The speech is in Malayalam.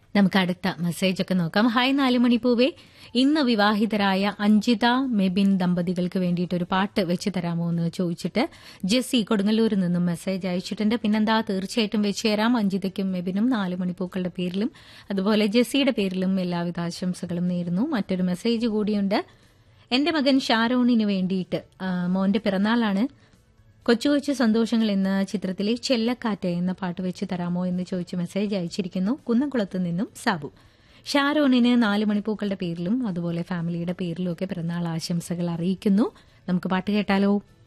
നമുക്ക് അടുത്ത മെസ്സേജ് ഒക്കെ നോക്കാം ഹായ് നാലുമണിപ്പൂവേ ഇന്ന് വിവാഹിതരായ അഞ്ജിത മെബിൻ ദമ്പതികൾക്ക് വേണ്ടിയിട്ട് ഒരു പാട്ട് വെച്ച് തരാമോ എന്ന് ചോദിച്ചിട്ട് ജെസ്സി കൊടുങ്ങല്ലൂരിൽ നിന്നും മെസ്സേജ് അയച്ചിട്ടുണ്ട് പിന്നെന്താ തീർച്ചയായിട്ടും വെച്ച് തരാം അഞ്ജിതയ്ക്കും മെബിനും നാലുമണിപ്പൂക്കളുടെ പേരിലും അതുപോലെ ജെസ്സിയുടെ പേരിലും എല്ലാവിധ ആശംസകളും നേരുന്നു മറ്റൊരു മെസ്സേജ് കൂടിയുണ്ട് എന്റെ മകൻ ഷാരോണിന് വേണ്ടിയിട്ട് ആ, മോന്റെ പിറന്നാളാണ് കൊച്ചു കൊച്ചു സന്തോഷങ്ങൾ എന്ന ചിത്രത്തിലെ ചെല്ലക്കാറ്റ് എന്ന പാട്ട് വെച്ച് തരാമോ എന്ന് ചോദിച്ച് മെസ്സേജ് അയച്ചിരിക്കുന്നു കുന്നംകുളത്ത് നിന്നും സാബു ഷാരോണിന് നാല് മണിപ്പൂക്കളുടെ പേരിലും അതുപോലെ ഫാമിലിയുടെ പേരിലും ഒക്കെ പിറന്നാൾ ആശംസകൾ അറിയിക്കുന്നു നമുക്ക് പാട്ട് കേട്ടാലോ